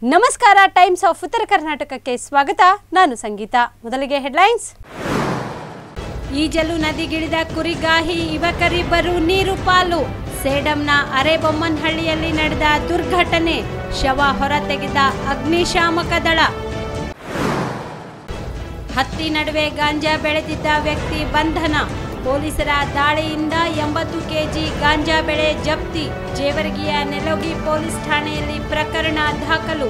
ನಮಸ್ಕಾರ times of ಉತ್ತರ ಕರ್ನಾಟಕಕ್ಕೆ ಸ್ವಾಗತ ನಾನು ಸಂಗೀತ ಮೊದಲಿಗೆ ಹೆಡ್ಲೈನ್ಸ್ ಈಜಲು ನದಿಗಿಳಿದ ಕುರಿಗಾಹಿ ಯುವಕರಿಬ್ಬರು ನೀರು ಪಾಲು ಸೇಡಂನ ಅರೆಬೊಮ್ಮನಹಳ್ಳಿಯಲ್ಲಿ ನಡೆದ ದುರ್ಘಟನೆ ಶವ ಹೊರತೆಗೆದ ಅಗ್ನಿಶಾಮಕ ದಳ ಹತ್ತಿ ನಡುವೆ ಗಾಂಜಾ ಬೆಳೆದಿದ್ದ ವ್ಯಕ್ತಿ ಬಂಧನ ಪೊಲೀಸರ ದಾಳಿಯಿಂದ ಎಂಬತ್ತು ಕೆಜಿ ಗಾಂಜಾ ಬೆಳೆ ಜಪ್ತಿ ಜೇವರ್ಗಿಯ ನೆಲೋಗಿ ಪೊಲೀಸ್ ಠಾಣೆಯಲ್ಲಿ ಪ್ರಕರಣ ದಾಖಲು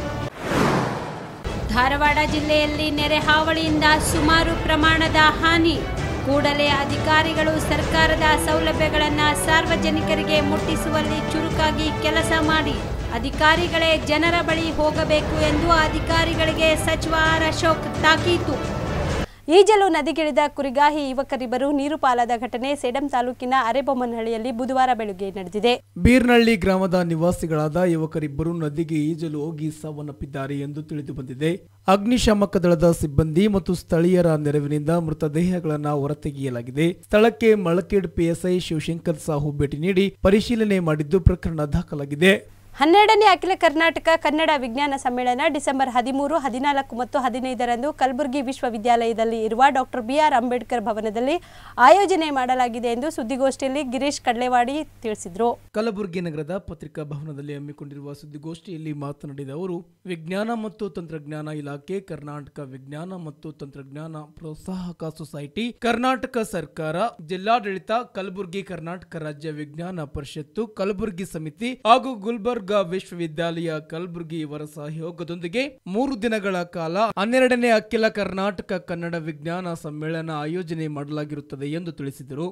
ಧಾರವಾಡ ಜಿಲ್ಲೆಯಲ್ಲಿ ನೆರೆ ಹಾವಳಿಯಿಂದ ಸುಮಾರು ಪ್ರಮಾಣದ ಹಾನಿ ಕೂಡಲೇ ಅಧಿಕಾರಿಗಳು ಸರ್ಕಾರದ ಸೌಲಭ್ಯಗಳನ್ನು ಸಾರ್ವಜನಿಕರಿಗೆ ಮುಟ್ಟಿಸುವಲ್ಲಿ ಚುರುಕಾಗಿ ಕೆಲಸ ಮಾಡಿ ಅಧಿಕಾರಿಗಳೇ ಜನರ ಬಳಿ ಹೋಗಬೇಕು ಎಂದು ಅಧಿಕಾರಿಗಳಿಗೆ ಸಚಿವ ಆರ್ ಅಶೋಕ್ ತಾಕೀತು ಈಜಲು ನದಿಗಿಳಿದ ಕುರಿಗಾಹಿ ಯುವಕರಿಬ್ಬರು ನೀರು ಪಾಲಾದ ಘಟನೆ ಸೇಡಂ ತಾಲೂಕಿನ ಅರೆಬೊಮ್ಮನಹಳ್ಳಿಯಲ್ಲಿ ಬುಧವಾರ ಬೆಳಗ್ಗೆ ನಡೆದಿದೆ ಬೀರ್ನಳ್ಳಿ ಗ್ರಾಮದ ನಿವಾಸಿಗಳಾದ ಯುವಕರಿಬ್ಬರು ನದಿಗೆ ಈಜಲು ಹೋಗಿ ಸಾವನ್ನಪ್ಪಿದ್ದಾರೆ ಎಂದು ತಿಳಿದು ಬಂದಿದೆ ಅಗ್ನಿಶಾಮಕ ದಳದ ಸಿಬ್ಬಂದಿ ಮತ್ತು ಸ್ಥಳೀಯರ ನೆರವಿನಿಂದ ಮೃತದೇಹಗಳನ್ನು ಹೊರತೆಗೆಯಲಾಗಿದೆ ಸ್ಥಳಕ್ಕೆ ಮಳಕೇಡ್ ಪಿಎಸ್ಐ ಶಿವಶಂಕರ್ ಸಾಹು ಭೇಟಿ ನೀಡಿ ಪರಿಶೀಲನೆ ಮಾಡಿದ್ದು ಪ್ರಕರಣ ದಾಖಲಾಗಿದೆ ಹನ್ನೆರಡನೇ ಅಖಿಲ ಕರ್ನಾಟಕ ಕನ್ನಡ ವಿಜ್ಞಾನ ಸಮ್ಮೇಳನ ಡಿಸೆಂಬರ್ ಹದಿಮೂರು ಹದಿನಾಲ್ಕು ಮತ್ತು ಹದಿನೈದರಂದು ಕಲಬುರಗಿ ವಿಶ್ವವಿದ್ಯಾಲಯದಲ್ಲಿ ಇರುವ ಡಾಕ್ಟರ್ ಬಿಆರ್ ಅಂಬೇಡ್ಕರ್ ಭವನದಲ್ಲಿ ಆಯೋಜನೆ ಮಾಡಲಾಗಿದೆ ಎಂದು ಸುದ್ದಿಗೋಷ್ಠಿಯಲ್ಲಿ ಗಿರೀಶ್ ಕಡ್ಲೆವಾಡಿ ತಿಳಿಸಿದರು ಕಲಬುರಗಿ ನಗರದ ಪತ್ರಿಕಾ ಭವನದಲ್ಲಿ ಹಮ್ಮಿಕೊಂಡಿರುವ ಸುದ್ದಿಗೋಷ್ಠಿಯಲ್ಲಿ ಮಾತನಾಡಿದ ಅವರು ವಿಜ್ಞಾನ ಮತ್ತು ತಂತ್ರಜ್ಞಾನ ಇಲಾಖೆ ಕರ್ನಾಟಕ ವಿಜ್ಞಾನ ಮತ್ತು ತಂತ್ರಜ್ಞಾನ ಪ್ರೋತ್ಸಾಹಕ ಸೊಸೈಟಿ ಕರ್ನಾಟಕ ಸರ್ಕಾರ ಜಿಲ್ಲಾಡಳಿತ ಕಲಬುರಗಿ ಕರ್ನಾಟಕ ರಾಜ್ಯ ವಿಜ್ಞಾನ ಪರಿಷತ್ತು ಕಲಬುರಗಿ ಸಮಿತಿ ಹಾಗೂ ಗುಲ್ಬರ್ಗಾ ವಿಶ್ವವಿದ್ಯಾಲಯ ಕಲಬುರಗಿ ಇವರ ಸಹಯೋಗದೊಂದಿಗೆ ಮೂರು ದಿನಗಳ ಕಾಲ ಹನ್ನೆರಡನೇ ಅಖಿಲ ಕರ್ನಾಟಕ ಕನ್ನಡ ವಿಜ್ಞಾನ ಸಮ್ಮೇಳನ ಆಯೋಜನೆ ಮಾಡಲಾಗಿರುತ್ತದೆ ಎಂದು ತಿಳಿಸಿದರು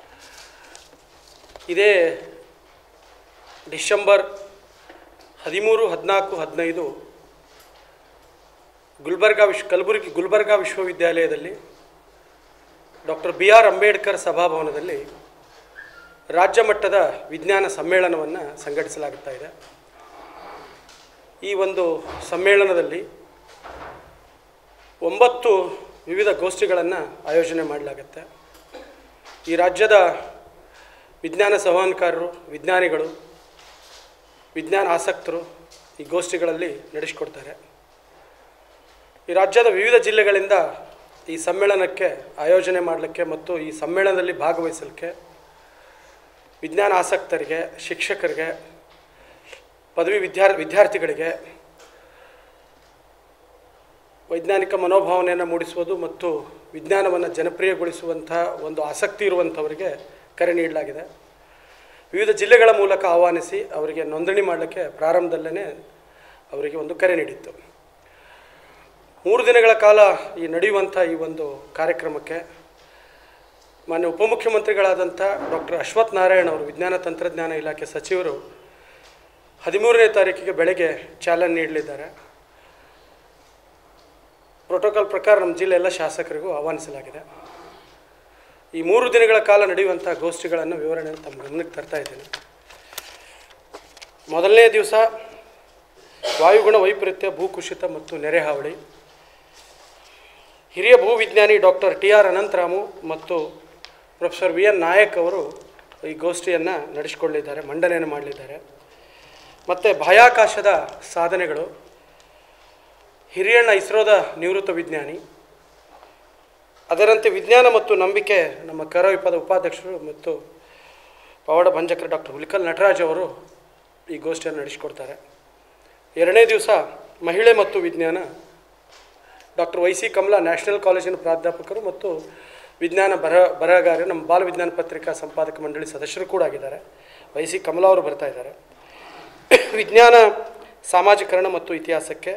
ಇದೇ ಡಿಸೆಂಬರ್ ಹದಿಮೂರು ಹದಿನಾಲ್ಕು ಹದಿನೈದು ಗುಲ್ಬರ್ಗಾ ವಿಶ್ವ ಕಲಬುರಗಿ ಗುಲ್ಬರ್ಗಾ ವಿಶ್ವವಿದ್ಯಾಲಯದಲ್ಲಿ ಡಾಕ್ಟರ್ ಬಿ ಆರ್ ಅಂಬೇಡ್ಕರ್ ಸಭಾಭವನದಲ್ಲಿ ರಾಜ್ಯ ಮಟ್ಟದ ವಿಜ್ಞಾನ ಸಮ್ಮೇಳನವನ್ನು ಸಂಘಟಿಸಲಾಗುತ್ತಾ ಇದೆ ಈ ಒಂದು ಸಮ್ಮೇಳನದಲ್ಲಿ ಒಂಬತ್ತು ವಿವಿಧ ಗೋಷ್ಠಿಗಳನ್ನು ಆಯೋಜನೆ ಮಾಡಲಾಗುತ್ತೆ ಈ ರಾಜ್ಯದ ವಿಜ್ಞಾನ ಸಂವಹನಕಾರರು ವಿಜ್ಞಾನಿಗಳು ವಿಜ್ಞಾನ ಆಸಕ್ತರು ಈ ಗೋಷ್ಠಿಗಳಲ್ಲಿ ನಡೆಸಿಕೊಡ್ತಾರೆ ಈ ರಾಜ್ಯದ ವಿವಿಧ ಜಿಲ್ಲೆಗಳಿಂದ ಈ ಸಮ್ಮೇಳನಕ್ಕೆ ಆಯೋಜನೆ ಮಾಡಲಿಕ್ಕೆ ಮತ್ತು ಈ ಸಮ್ಮೇಳನದಲ್ಲಿ ಭಾಗವಹಿಸಲಿಕ್ಕೆ ವಿಜ್ಞಾನ ಆಸಕ್ತರಿಗೆ ಶಿಕ್ಷಕರಿಗೆ ಪದವಿ ವಿದ್ಯಾರ್ ವಿದ್ಯಾರ್ಥಿಗಳಿಗೆ ವೈಜ್ಞಾನಿಕ ಮನೋಭಾವನೆಯನ್ನು ಮೂಡಿಸುವುದು ಮತ್ತು ವಿಜ್ಞಾನವನ್ನು ಜನಪ್ರಿಯಗೊಳಿಸುವಂಥ ಒಂದು ಆಸಕ್ತಿ ಇರುವಂಥವರಿಗೆ ಕರೆ ನೀಡಲಾಗಿದೆ ವಿವಿಧ ಜಿಲ್ಲೆಗಳ ಮೂಲಕ ಆಹ್ವಾನಿಸಿ ಅವರಿಗೆ ನೋಂದಣಿ ಮಾಡಲಿಕ್ಕೆ ಪ್ರಾರಂಭದಲ್ಲೇ ಅವರಿಗೆ ಒಂದು ಕರೆ ನೀಡಿತ್ತು ಮೂರು ದಿನಗಳ ಕಾಲ ಈ ನಡೆಯುವಂಥ ಈ ಒಂದು ಕಾರ್ಯಕ್ರಮಕ್ಕೆ ಮಾನ್ಯ ಉಪಮುಖ್ಯಮಂತ್ರಿಗಳಾದಂಥ ಡಾಕ್ಟರ್ ಅಶ್ವಥ್ ನಾರಾಯಣ್ ಅವರು ವಿಜ್ಞಾನ ತಂತ್ರಜ್ಞಾನ ಇಲಾಖೆ ಸಚಿವರು ಹದಿಮೂರನೇ ತಾರೀಕಿಗೆ ಬೆಳಗ್ಗೆ ಚಾಲನೆ ನೀಡಲಿದ್ದಾರೆ ಪ್ರೋಟೋಕಾಲ್ ಪ್ರಕಾರ ನಮ್ಮ ಜಿಲ್ಲೆ ಎಲ್ಲ ಶಾಸಕರಿಗೂ ಆಹ್ವಾನಿಸಲಾಗಿದೆ ಈ ಮೂರು ದಿನಗಳ ಕಾಲ ನಡೆಯುವಂಥ ಗೋಷ್ಠಿಗಳನ್ನು ವಿವರಣೆಯನ್ನು ತಮ್ಮ ಗಮನಕ್ಕೆ ತರ್ತಾ ಇದ್ದೇನೆ ಮೊದಲನೇ ದಿವಸ ವಾಯುಗುಣ ವೈಪರೀತ್ಯ ಭೂಕುಸಿತ ಮತ್ತು ನೆರೆ ಹಾವಳಿ ಹಿರಿಯ ಭೂವಿಜ್ಞಾನಿ ಡಾಕ್ಟರ್ ಟಿ ಆರ್ ಅನಂತರಾಮು ಮತ್ತು ಪ್ರೊಫೆಸರ್ ವಿ ಎನ್ ನಾಯಕ್ ಅವರು ಈ ಗೋಷ್ಠಿಯನ್ನು ನಡೆಸಿಕೊಳ್ಳಿದ್ದಾರೆ ಮಂಡನೆಯನ್ನು ಮಾಡಲಿದ್ದಾರೆ ಮತ್ತು ಬಾಹ್ಯಾಕಾಶದ ಸಾಧನೆಗಳು ಹಿರಿಯಣ್ಣ ಇಸ್ರೋದ ನಿವೃತ್ತ ವಿಜ್ಞಾನಿ ಅದರಂತೆ ವಿಜ್ಞಾನ ಮತ್ತು ನಂಬಿಕೆ ನಮ್ಮ ಕರವಿಪದ ಉಪಾಧ್ಯಕ್ಷರು ಮತ್ತು ಪವಾಡ ಭಂಜಕರ ಡಾಕ್ಟರ್ ಹುಲಿಕಲ್ ನಟರಾಜ್ ಅವರು ಈ ಗೋಷ್ಠಿಯನ್ನು ನಡೆಸಿಕೊಡ್ತಾರೆ ಎರಡನೇ ದಿವಸ ಮಹಿಳೆ ಮತ್ತು ವಿಜ್ಞಾನ doctor Y C Kamala national ಕಾಲೇಜಿನ ಪ್ರಾಧ್ಯಾಪಕರು ಮತ್ತು ವಿಜ್ಞಾನ ಬರಹ ಬರಹಗಾರರು ನಮ್ಮ ಬಾಲ ವಿಜ್ಞಾನ ಪತ್ರಿಕಾ ಸಂಪಾದಕ ಮಂಡಳಿ ಸದಸ್ಯರು ಕೂಡ ಆಗಿದ್ದಾರೆ ವೈ ಸಿ ಕಮಲಾ ಅವರು ಬರ್ತಾ ಇದ್ದಾರೆ ವಿಜ್ಞಾನ ಸಾಮಾಜೀಕರಣ ಮತ್ತು ಇತಿಹಾಸಕ್ಕೆ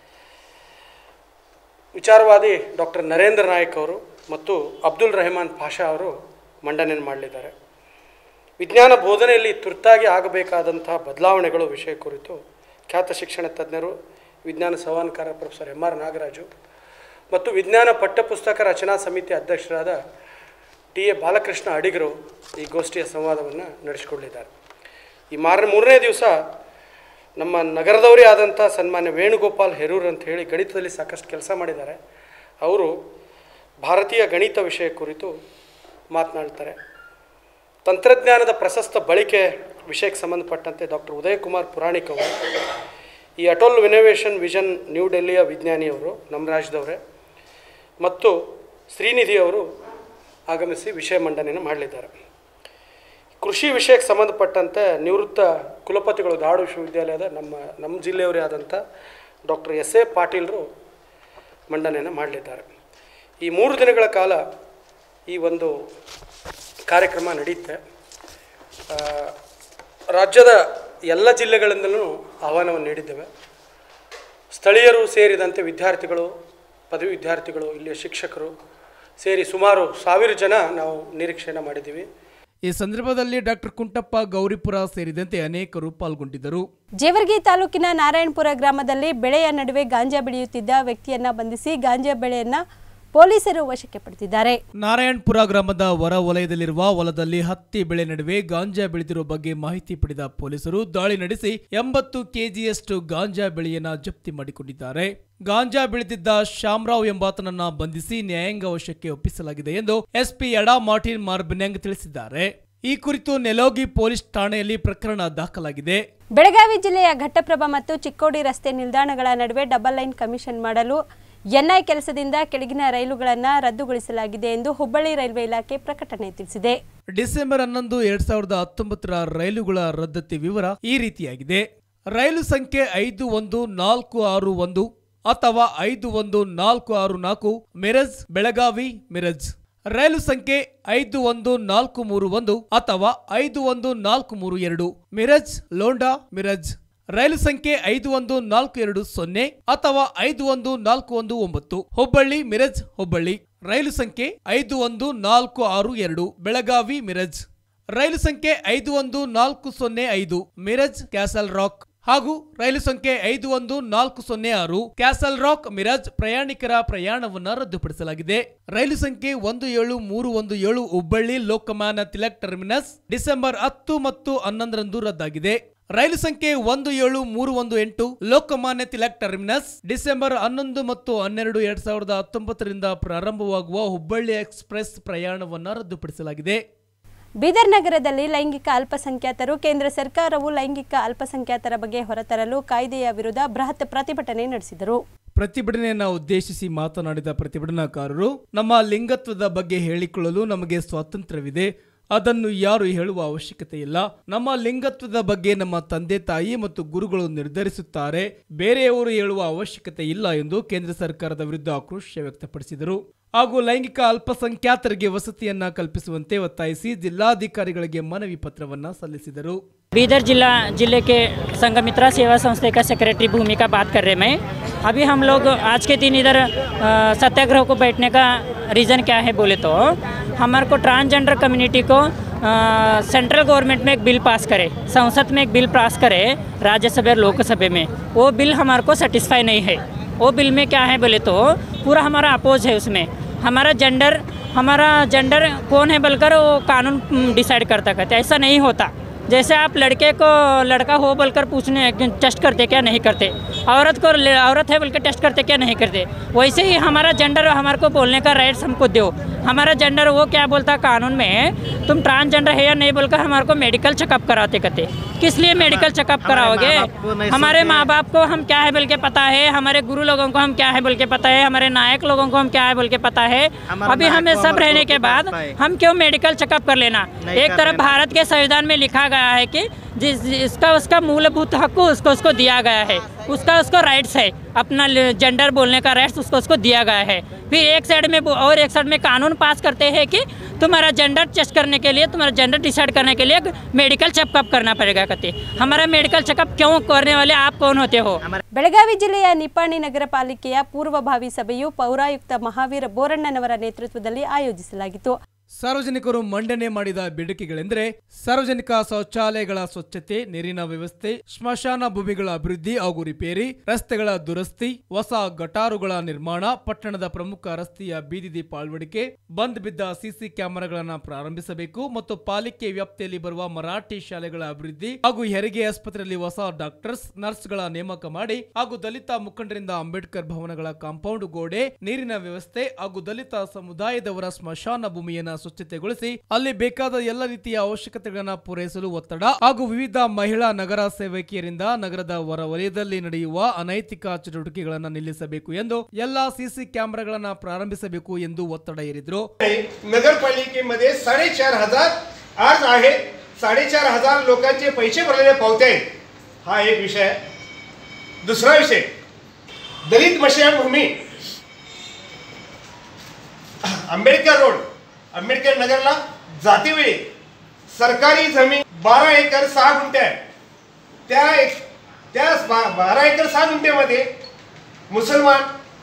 ವಿಚಾರವಾದಿ ಡಾಕ್ಟರ್ ನರೇಂದ್ರ ನಾಯಕ್ ಅವರು ಮತ್ತು ಅಬ್ದುಲ್ ರೆಹಮಾನ್ ಪಾಷಾ ಅವರು ಮಂಡನೆಯನ್ನು ಮಾಡಲಿದ್ದಾರೆ ವಿಜ್ಞಾನ ಬೋಧನೆಯಲ್ಲಿ ತುರ್ತಾಗಿ ಆಗಬೇಕಾದಂಥ ಬದಲಾವಣೆಗಳು ವಿಷಯ ಕುರಿತು ಖ್ಯಾತ ಶಿಕ್ಷಣ ತಜ್ಞರು ವಿಜ್ಞಾನ ಸಂವಹನಕಾರ ಪ್ರೊಫೆಸರ್ ಎಮ್ ಆರ್ ನಾಗರಾಜು ಮತ್ತು ವಿಜ್ಞಾನ ಪಠ್ಯಪುಸ್ತಕ ರಚನಾ ಸಮಿತಿ ಅಧ್ಯಕ್ಷರಾದ ಟಿ ಎ ಬಾಲಕೃಷ್ಣ ಅಡಿಗರು ಈ ಗೋಷ್ಠಿಯ ಸಂವಾದವನ್ನು ನಡೆಸಿಕೊಳ್ಳಿದ್ದಾರೆ ಈ ಮಾರ ಮೂರನೇ ದಿವಸ ನಮ್ಮ ನಗರದವರೇ ಆದಂಥ ಸನ್ಮಾನ್ಯ ವೇಣುಗೋಪಾಲ್ ಹೆರೂರ್ ಅಂತ ಹೇಳಿ ಗಣಿತದಲ್ಲಿ ಸಾಕಷ್ಟು ಕೆಲಸ ಮಾಡಿದ್ದಾರೆ ಅವರು ಭಾರತೀಯ ಗಣಿತ ವಿಷಯ ಕುರಿತು ಮಾತನಾಡ್ತಾರೆ ತಂತ್ರಜ್ಞಾನದ ಪ್ರಶಸ್ತ ಬಳಕೆ ವಿಷಯಕ್ಕೆ ಸಂಬಂಧಪಟ್ಟಂತೆ ಡಾಕ್ಟರ್ ಉದಯಕುಮಾರ್ ಪುರಾಣಿಕ್ ಅವರು ಈ ಅಟೋಲ್ ಇನೋವೇಷನ್ ವಿಷನ್ ನ್ಯೂ ಡೆಲ್ಲಿಯ ವಿಜ್ಞಾನಿಯವರು ನಮ್ಮ ರಾಜ್ಯದವರೇ ಮತ್ತು ಶ್ರೀನಿಧಿ ಅವರು ಆಗಮಿಸಿ ವಿಷಯ ಮಂಡನೆಯನ್ನು ಮಾಡಲಿದ್ದಾರೆ ಕೃಷಿ ವಿಷಯಕ್ಕೆ ಸಂಬಂಧಪಟ್ಟಂತೆ ನಿವೃತ್ತ ಕುಲಪತಿಗಳು ಧಾರವಾಡ ವಿಶ್ವವಿದ್ಯಾಲಯದ ನಮ್ಮ ನಮ್ಮ ಜಿಲ್ಲೆಯವರೇ ಆದಂಥ ಡಾಕ್ಟರ್ ಎಸ್ ಎ ಪಾಟೀಲರು ಮಂಡನೆಯನ್ನು ಮಾಡಲಿದ್ದಾರೆ ಈ ಮೂರು ದಿನಗಳ ಕಾಲ ಈ ಒಂದು ಕಾರ್ಯಕ್ರಮ ನಡೆಯುತ್ತೆ ಆ, ರಾಜ್ಯದ ಎಲ್ಲ ಜಿಲ್ಲೆಗಳಿಂದಲೂ ಆಹ್ವಾನವನ್ನು ನೀಡಿದ್ದೇವೆ ಸ್ಥಳೀಯರು ಸೇರಿದಂತೆ ವಿದ್ಯಾರ್ಥಿಗಳು ಪದವಿ ವಿದ್ಯಾರ್ಥಿಗಳು ಇಲ್ಲಿಯ ಶಿಕ್ಷಕರು ಸೇರಿ ಸುಮಾರು ಸಾವಿರ ಜನ ನಾವು ನಿರೀಕ್ಷೆಯನ್ನು ಮಾಡಿದ್ದೀವಿ ಈ ಸಂದರ್ಭದಲ್ಲಿ ಡಾಕ್ಟರ್ ಕುಂಟಪ್ಪ ಗೌರಿಪುರ ಸೇರಿದಂತೆ ಅನೇಕರು ಪಾಲ್ಗೊಂಡಿದ್ದರು ಜೇವರ್ಗಿ ತಾಲೂಕಿನ ನಾರಾಯಣಪುರ ಗ್ರಾಮದಲ್ಲಿ ಬೆಳೆಯ ನಡುವೆ ಗಾಂಜಾ ಬೆಳೆಯುತ್ತಿದ್ದ ವ್ಯಕ್ತಿಯನ್ನ ಬಂಧಿಸಿ ಗಾಂಜಾ ಬೆಳೆಯನ್ನ ಪೊಲೀಸರು ವಶಕ್ಕೆ ಪಡೆದಿದ್ದಾರೆ ನಾರಾಯಣಪುರ ಗ್ರಾಮದ ಹೊರ ವಲಯದಲ್ಲಿರುವ ಹೊಲದಲ್ಲಿ ಹತ್ತಿ ಬೆಳೆ ನಡುವೆ ಗಾಂಜಾ ಬೆಳೆದಿರುವ ಬಗ್ಗೆ ಮಾಹಿತಿ ಪಡೆದ ಪೊಲೀಸರು ದಾಳಿ ನಡೆಸಿ ಎಂಬತ್ತು ಕೆಜಿಯಷ್ಟು ಗಾಂಜಾ ಬೆಳೆಯನ್ನ ಜಪ್ತಿ ಮಾಡಿಕೊಂಡಿದ್ದಾರೆ ಗಾಂಜಾ ಬೆಳೆದಿದ್ದ ಶ್ಯಾಮರಾವ್ ಎಂಬಾತನನ್ನ ಬಂಧಿಸಿ ನ್ಯಾಯಾಂಗ ವಶಕ್ಕೆ ಒಪ್ಪಿಸಲಾಗಿದೆ ಎಂದು ಎಸ್ಪಿ ಎಡಾ ಮಾರ್ಟಿನ್ ಮಾರ್ಬಿನ್ಯಾಂಗ್ ತಿಳಿಸಿದ್ದಾರೆ ಈ ಕುರಿತು ನೆಲೋಗಿ ಪೊಲೀಸ್ ಠಾಣೆಯಲ್ಲಿ ಪ್ರಕರಣ ದಾಖಲಾಗಿದೆ ಬೆಳಗಾವಿ ಜಿಲ್ಲೆಯ ಘಟ್ಟಪ್ರಭಾ ಮತ್ತು ಚಿಕ್ಕೋಡಿ ರಸ್ತೆ ನಿಲ್ದಾಣಗಳ ನಡುವೆ ಡಬಲ್ ಲೈನ್ ಕಮಿಷನ್ ಮಾಡಲು ಎನ್ಐ ಕೆಲಸದಿಂದ ಕೆಳಗಿನ ರೈಲುಗಳನ್ನು ರದ್ದುಗೊಳಿಸಲಾಗಿದೆ ಎಂದು ಹುಬ್ಬಳ್ಳಿ ರೈಲ್ವೆ ಇಲಾಖೆ ಪ್ರಕಟಣೆ ತಿಳಿಸಿದೆ ಡಿಸೆಂಬರ್ ಹನ್ನೊಂದು ಎರಡ್ ಸಾವಿರದ ಹತ್ತೊಂಬತ್ತರ ರೈಲುಗಳ ರದ್ದತಿ ವಿವರ ಈ ರೀತಿಯಾಗಿದೆ ರೈಲು ಸಂಖ್ಯೆ ಐದು ಒಂದು ನಾಲ್ಕು ಆರು ಒಂದು ಅಥವಾ ಐದು ಒಂದು ನಾಲ್ಕು ಆರು ನಾಲ್ಕು ಮಿರಜ್ ಬೆಳಗಾವಿ ಮಿರಜ್ ರೈಲು ಸಂಖ್ಯೆ ಐದು ಒಂದು ನಾಲ್ಕು ಮೂರು ಒಂದು ಅಥವಾ ಐದು ಒಂದು ನಾಲ್ಕು ಮೂರು ಎರಡು ಮಿರಜ್ ಲೋಂಡಾ ಮಿರಜ್ ರೈಲು ಸಂಖ್ಯೆ ಐದು ಒಂದು ನಾಲ್ಕು ಎರಡು ಸೊನ್ನೆ ಅಥವಾ ಐದು ಒಂದು ನಾಲ್ಕು ಒಂದು ಒಂಬತ್ತು ಹುಬ್ಬಳ್ಳಿ ಮಿರಜ್ ಹುಬ್ಬಳ್ಳಿ ರೈಲು ಸಂಖ್ಯೆ ಐದು ಒಂದು ನಾಲ್ಕು ಆರು ಎರಡು ಬೆಳಗಾವಿ ಮಿರಜ್ ರೈಲು ಸಂಖ್ಯೆ ಐದು ಒಂದು ನಾಲ್ಕು ಸೊನ್ನೆ ಐದು ಮಿರಜ್ ಕ್ಯಾಸಲ್ ರಾಕ್ ಹಾಗೂ ರೈಲು ಸಂಖ್ಯೆ ಐದು ಒಂದು ನಾಲ್ಕು ಸೊನ್ನೆ ಆರು ಕ್ಯಾಸಲ್ ರಾಕ್ ಮಿರಾಜ್ ಪ್ರಯಾಣಿಕರ ಪ್ರಯಾಣವನ್ನ ರದ್ದುಪಡಿಸಲಾಗಿದೆ ರೈಲು ಸಂಖ್ಯೆ ಒಂದು ಏಳು ಮೂರು ಒಂದು ಏಳು ಹುಬ್ಬಳ್ಳಿ ಲೋಕಮಾನ್ಯ ತಿಲಕ್ ಟರ್ಮಿನಸ್ ಡಿಸೆಂಬರ್ ಹತ್ತು ಮತ್ತು ಹನ್ನೊಂದರಂದು ರದ್ದಾಗಿದೆ ರೈಲು ಸಂಖ್ಯೆ ಒಂದು ಏಳು ಮೂರು ಒಂದು ಎಂಟು ಲೋಕಮಾನ್ಯ ತಿಲಕ್ ಟರ್ಮಿನಸ್ ಡಿಸೆಂಬರ್ ಹನ್ನೊಂದು ಮತ್ತು ಹನ್ನೆರಡು ಎರಡ್ ಸಾವಿರದ ಹತ್ತೊಂಬತ್ತರಿಂದ ಪ್ರಾರಂಭವಾಗುವ ಹುಬ್ಬಳ್ಳಿ ಎಕ್ಸ್ಪ್ರೆಸ್ ಪ್ರಯಾಣವನ್ನ ರದ್ದುಪಡಿಸಲಾಗಿದೆ ಬೀದರ್ ನಗರದಲ್ಲಿ ಲೈಂಗಿಕ ಅಲ್ಪಸಂಖ್ಯಾತರು ಕೇಂದ್ರ ಸರ್ಕಾರವು ಲೈಂಗಿಕ ಅಲ್ಪಸಂಖ್ಯಾತರ ಬಗ್ಗೆ ಹೊರತರಲು ಕಾಯ್ದೆಯ ವಿರುದ್ಧ ಬೃಹತ್ ಪ್ರತಿಭಟನೆ ನಡೆಸಿದರು ಪ್ರತಿಭಟನೆಯನ್ನ ಉದ್ದೇಶಿಸಿ ಮಾತನಾಡಿದ ಪ್ರತಿಭಟನಾಕಾರರು ನಮ್ಮ ಲಿಂಗತ್ವದ ಬಗ್ಗೆ ಹೇಳಿಕೊಳ್ಳಲು ನಮಗೆ ಸ್ವಾತಂತ್ರ್ಯವಿದೆ ಅದನ್ನು ಯಾರು ಹೇಳುವ ಅವಶ್ಯಕತೆ ಇಲ್ಲ ನಮ್ಮ ಲಿಂಗತ್ವದ ಬಗ್ಗೆ ನಮ್ಮ ತಂದೆ ತಾಯಿ ಮತ್ತು ಗುರುಗಳು ನಿರ್ಧರಿಸುತ್ತಾರೆ ಬೇರೆಯವರು ಹೇಳುವ ಅವಶ್ಯಕತೆ ಇಲ್ಲ ಎಂದು ಕೇಂದ್ರ ಸರ್ಕಾರದ ವಿರುದ್ಧ ಆಕ್ರೋಶ ವ್ಯಕ್ತಪಡಿಸಿದರು ಹಾಗೂ ಲೈಂಗಿಕ ಅಲ್ಪಸಂಖ್ಯಾತರಿಗೆ ವಸತಿಯನ್ನ ಕಲ್ಪಿಸುವಂತೆ ಒತ್ತಾಯಿಸಿ ಜಿಲ್ಲಾಧಿಕಾರಿಗಳಿಗೆ ಮನವಿ ಪತ್ರವನ್ನ ಸಲ್ಲಿಸಿದರು बीदर जिला जिले के संगमित्रा सेवा संस्था का सेक्रेटरी भूमिका बात कर रहे मैं अभी हम लोग आज के दिन इधर अ, सत्याग्रह को बैठने का रीज़न क्या है बोले तो हमारे को ट्रांसजेंडर कम्युनिटी को अ, सेंट्रल गवर्नमेंट में एक बिल पास करे संसद में एक बिल पास करे राज्यसभा और लोकसभा में वो बिल हमारे को सेटिस्फाई नहीं है वो बिल में क्या है बोले तो पूरा हमारा अपोज है उसमें हमारा जेंडर हमारा जेंडर कौन है बोलकर वो कानून डिसाइड करता कहते ऐसा नहीं होता जैसे आप लड़के को लड़का हो बोलकर पूछने टेस्ट करते क्या नहीं करते औरत को ले- औरत है बोलकर टेस्ट करते क्या नहीं करते वैसे ही हमारा जेंडर हमारे को बोलने का राइट्स हमको दो हमारा जेंडर वो क्या बोलता कानून में तुम ट्रांसजेंडर है या नहीं बोलकर हमारे को मेडिकल चेकअप कराते कहते किस लिए मेडिकल चेकअप कराओगे हमारे माँ बाप को हम क्या है बोल के पता है हमारे गुरु लोगों को हम क्या है बोल के पता है हमारे नायक लोगों को हम क्या है बोल के पता है अभी हमें सब रहने के बाद हम क्यों मेडिकल चेकअप कर लेना एक तरफ भारत के संविधान में लिखा गया है कि जिस इसका उसका मूलभूत हक उसको उसको दिया गया है उसका उसको राइट्स है अपना जेंडर बोलने का राइट्स उसको उसको दिया गया है फिर एक साइड में वो- और एक साइड में कानून पास करते हैं कि तुम्हारा जेंडर टेस्ट करने के लिए तुम्हारा जेंडर डिसाइड करने के लिए मेडिकल चेकअप करना पड़ेगा कहते हमारा मेडिकल चेकअप क्यों करने वाले आप कौन होते हो ಬೆಳಗಾವಿ ಜಿಲ್ಲೆಯ ನಿಪ್ಪಾಣಿ ನಗರ ಪಾಲಿಕೆಯ ಪೂರ್ವಭಾವಿ ಸಭೆಯು ಪೌರಾಯುಕ್ತ ಮಹಾವೀರ ಬೋರಣ್ಣನವರ ನೇತೃತ್ವದಲ್ಲಿ ಆಯೋಜಿಸಲಾಗಿತ್ತು ಸಾರ್ವಜನಿಕರು ಮಂಡನೆ ಮಾಡಿದ ಬೇಡಿಕೆಗಳೆಂದರೆ ಸಾರ್ವಜನಿಕ ಶೌಚಾಲಯಗಳ ಸ್ವಚ್ಛತೆ ನೀರಿನ ವ್ಯವಸ್ಥೆ ಸ್ಮಶಾನ ಭೂಮಿಗಳ ಅಭಿವೃದ್ಧಿ ಹಾಗೂ ರಿಪೇರಿ ರಸ್ತೆಗಳ ದುರಸ್ತಿ ಹೊಸ ಗಟಾರುಗಳ ನಿರ್ಮಾಣ ಪಟ್ಟಣದ ಪ್ರಮುಖ ರಸ್ತೆಯ ಬೀದಿ ದೀಪ ಅಳವಡಿಕೆ ಬಂದ್ ಬಿದ್ದ ಸಿಸಿ ಕ್ಯಾಮೆರಾಗಳನ್ನು ಪ್ರಾರಂಭಿಸಬೇಕು ಮತ್ತು ಪಾಲಿಕೆ ವ್ಯಾಪ್ತಿಯಲ್ಲಿ ಬರುವ ಮರಾಠಿ ಶಾಲೆಗಳ ಅಭಿವೃದ್ಧಿ ಹಾಗೂ ಹೆರಿಗೆ ಆಸ್ಪತ್ರೆಯಲ್ಲಿ ಹೊಸ ಡಾಕ್ಟರ್ಸ್ ನರ್ಸ್ಗಳ ನೇಮಕ ಮಾಡಿ ಹಾಗೂ ದಲಿತ ಮುಖಂಡರಿಂದ ಅಂಬೇಡ್ಕರ್ ಭವನಗಳ ಕಾಂಪೌಂಡ್ ಗೋಡೆ ನೀರಿನ ವ್ಯವಸ್ಥೆ ಹಾಗೂ ದಲಿತ ಸಮುದಾಯದವರ ಸ್ಮಶಾನ ಭೂಮಿಯನ್ನ ಸ್ವಚ್ಛತೆಗೊಳಿಸಿ ಅಲ್ಲಿ ಬೇಕಾದ ಎಲ್ಲ ರೀತಿಯ ಅವಶ್ಯಕತೆಗಳನ್ನು ಪೂರೈಸಲು ಒತ್ತಡ ಹಾಗೂ ವಿವಿಧ ಮಹಿಳಾ ನಗರ ಸೇವಕಿಯರಿಂದ ನಗರದ ಹೊರ ವಲಯದಲ್ಲಿ ನಡೆಯುವ ಅನೈತಿಕ ಚಟುವಟಿಕೆಗಳನ್ನು ನಿಲ್ಲಿಸಬೇಕು ಎಂದು ಎಲ್ಲಾ ಸಿಸಿ ಕ್ಯಾಮೆರಾಗಳನ್ನು ಪ್ರಾರಂಭಿಸಬೇಕು ಎಂದು ಒತ್ತಡ ಹೇರಿದ್ರು नगरपालिकेमध्ये साडेचार हजार आज आहेत साडेचार हजार लोकांचे पैसे भरलेले पावते आहेत हा एक विषय आहे दुसरा विषय दलित मशानभूमी आंबेडकर रोड आंबेडकर नगरला जातेवेळी सरकारी जमीन बारा एकर सहा गुंठे आहे त्या एक त्या बा- बारा एकर सहा गुंठेमध्ये मुसलमान